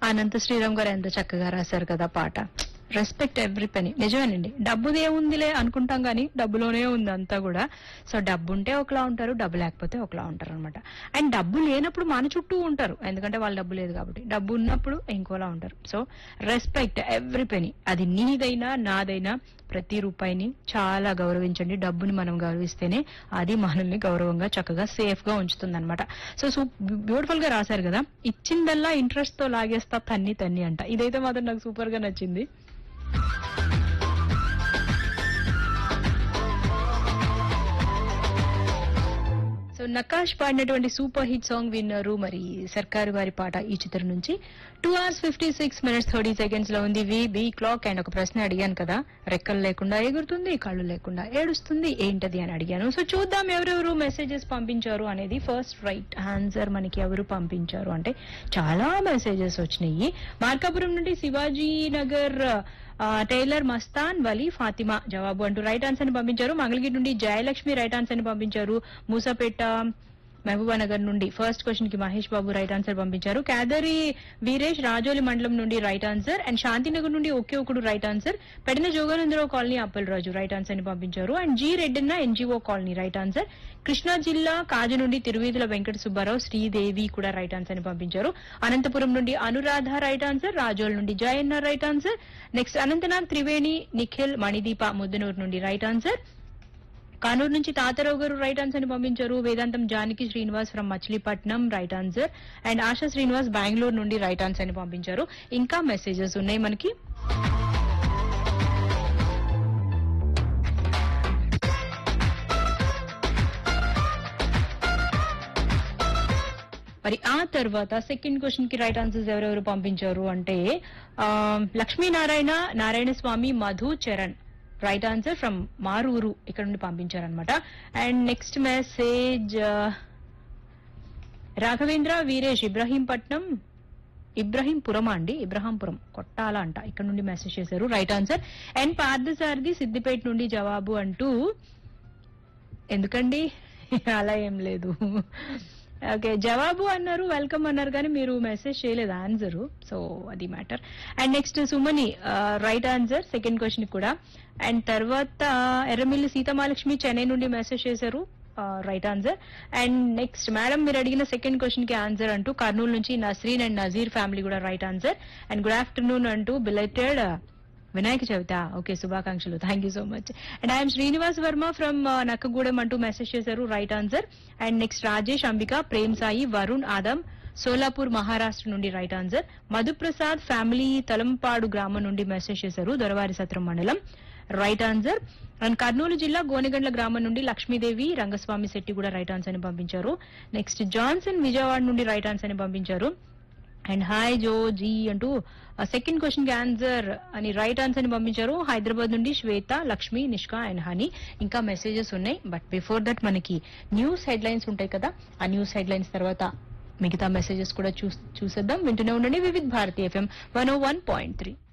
అనంత శ్రీరామ్ గారు ఎంత చక్కగా రాశారు కదా పాట రెస్పెక్ట్ ఎవ్రీ పని నిజమేనండి డబ్బుది ఏముందిలే అనుకుంటాం కానీ డబ్బులోనే ఉంది అంతా కూడా సో డబ్బు ఉంటే ఒకలా ఉంటారు డబ్బు లేకపోతే ఒకలా ఉంటారు అనమాట అండ్ డబ్బు లేనప్పుడు మన చుట్టూ ఉంటారు ఎందుకంటే వాళ్ళ డబ్బు లేదు కాబట్టి డబ్బు ఉన్నప్పుడు ఇంకోలా ఉంటారు సో రెస్పెక్ట్ ఎవ్రీ పెని అది నీదైనా నాదైనా ప్రతి రూపాయిని చాలా గౌరవించండి డబ్బుని మనం గౌరవిస్తేనే అది మనల్ని గౌరవంగా చక్కగా సేఫ్ గా ఉంచుతుంది అనమాట సో సో బ్యూటిఫుల్ గా రాశారు కదా ఇచ్చిందల్లా ఇంట్రెస్ట్ తో లాగేస్తా తన్ని తన్ని అంట ఇదైతే మాత్రం నాకు సూపర్ గా నచ్చింది సో నకాష్ పాడినటువంటి సూపర్ హిట్ సాంగ్ విన్నారు మరి సర్కారు వారి పాట ఈ చిత్రం నుంచి two hours fifty six minutes thirty seconds లో ఉంది వి బి క్లాక్ అండ్ ఒక ప్రశ్న అడిగాను కదా రెక్కలు లేకుండా ఎగురుతుంది కళ్ళు లేకుండా ఏడుస్తుంది ఏంటది అని అడిగాను సో చూద్దాం ఎవరెవరు మెసేజెస్ పంపించారు అనేది ఫస్ట్ రైట్ ఆన్సర్ మనకి ఎవరు పంపించారు అంటే చాలా మెసేజెస్ వచ్చినాయి మార్కాపురం నుండి శివాజీ నగర్ ఆ, టైలర్ మస్తాన్ వలీ ఫాతిమా జవాబు అంటూ రైట్ ఆన్సర్ ని పంపించారు మంగళగిరి నుండి జయలక్ష్మి రైట్ ఆన్సర్ ని పంపించారు మూసాపేట మహబూబానగర్ నుండి ఫస్ట్ క్వశ్చన్ కి మహేష్ బాబు రైట్ ఆన్సర్ పంపించారు కేదరి వీరేష్ రాజోలి మండలం నుండి రైట్ ఆన్సర్ అండ్ శాంతినగర్ నుండి ఒకే ఒకడు రైట్ ఆన్సర్ పెడిన Joganandarao colony Appalaraju right answer ని పంపించారు అండ్ జి రెడ్డిన్న NGO colony right answer Krishna జిల్లా కాజు నుండి తిరువీధుల వెంకట సుబ్బారావు శ్రీదేవి కూడా రైట్ ఆన్సర్ ని పంపించారు అనంతపురం నుండి అనురాధ రైట్ ఆన్సర్ రాజోల్ నుండి Jayanna right answer next Anantnag Triveni Nikhil Manideepa Muddanur నుండి రైట్ ఆన్సర్ కానూరు నుంచి తాతారావు గారు రైట్ ఆన్సర్ ని పంపించారు Vedantam Janaki Srinivas from Machilipatnam right answer and Asha Srinivas Bengaluru నుండి రైట్ ఆన్సర్ ని పంపించారు ఇంకా మెసేజెస్ ఉన్నాయి మనకి మరి ఆ తర్వాత సెకండ్ క్వశ్చన్ కి రైట్ ఆన్సర్స్ ఎవరెవరు పంపించారు అంటే ఆ, Lakshminarayana Narayana Swamy Madhu Charan right answer from Maruru ఇక్కడ నుండి పంపించారనమాట and next message Raghavendra Veeresh Ibrahimpatnam Ibrahimpuram అండి ఇబ్రహాంపురం కొట్టాల అంట ఇక్కడ నుండి మెసేజ్ చేశారు right answer and Parthasarathi Siddipet నుండి జవాబు అంటూ ఎందుకండి అలా ఏం లేదు ఓకే జవాబు అన్నారు వెల్కమ్ అన్నారు కానీ మీరు మెసేజ్ చేయలేదు ఆన్సర్ సో అది మ్యాటర్ అండ్ నెక్స్ట్ సుమని రైట్ ఆన్సర్ సెకండ్ క్వశ్చన్ కూడా అండ్ తర్వాత ఎర్రమిల్లి సీతమాలక్ష్మి చెన్నై నుండి మెసేజ్ చేశారు right answer and next madam మీరు అడిగిన సెకండ్ క్వశ్చన్ కి ఆన్సర్ అంటూ కర్నూలు నుంచి నస్రీన్ అండ్ నజీర్ ఫ్యామిలీ కూడా right answer and good afternoon అంటూ బిలైటెడ్ వినాయక చవిత ఓకే శుభాకాంక్షలు thank you so much and I'm Srinivas Varma from Nakkagudem అంటూ మెసేజ్ చేశారు right answer and next Rajesh Ambika Prem Sai Varun Adam Solapur Maharashtra నుండి right answer Madhuprasad family Talampadu గ్రామం నుండి మెసేజ్ చేశారు దొరవారి సత్రం మండలం రైట్ ఆన్సర్ అండ్ కర్నూలు జిల్లా గోనెగండ్ల గ్రామం నుండి లక్ష్మీదేవి రంగస్వామి శెట్టి కూడా రైట్ ఆన్సర్ ని పంపించారు నెక్స్ట్ జాన్సన్ విజయవాడ నుండి రైట్ ఆన్సర్ ని పంపించారు అండ్ హాయ్ జో జీ అంటూ సెకండ్ క్వశ్చన్ కి ఆన్సర్ అని రైట్ ఆన్సర్ ని పంపించారు హైదరాబాద్ నుండి శ్వేత లక్ష్మి నిష్కా అండ్ హనీ ఇంకా మెసేజెస్ ఉన్నాయి బట్ బిఫోర్ దట్ మనకి న్యూస్ హెడ్లైన్స్ ఉంటాయి కదా ఆ న్యూస్ హెడ్లైన్స్ తర్వాత మిగతా మెసేజెస్ కూడా చూ- చూసేద్దాం వింటూనే ఉండండి Vividh Bharati FM one O one point three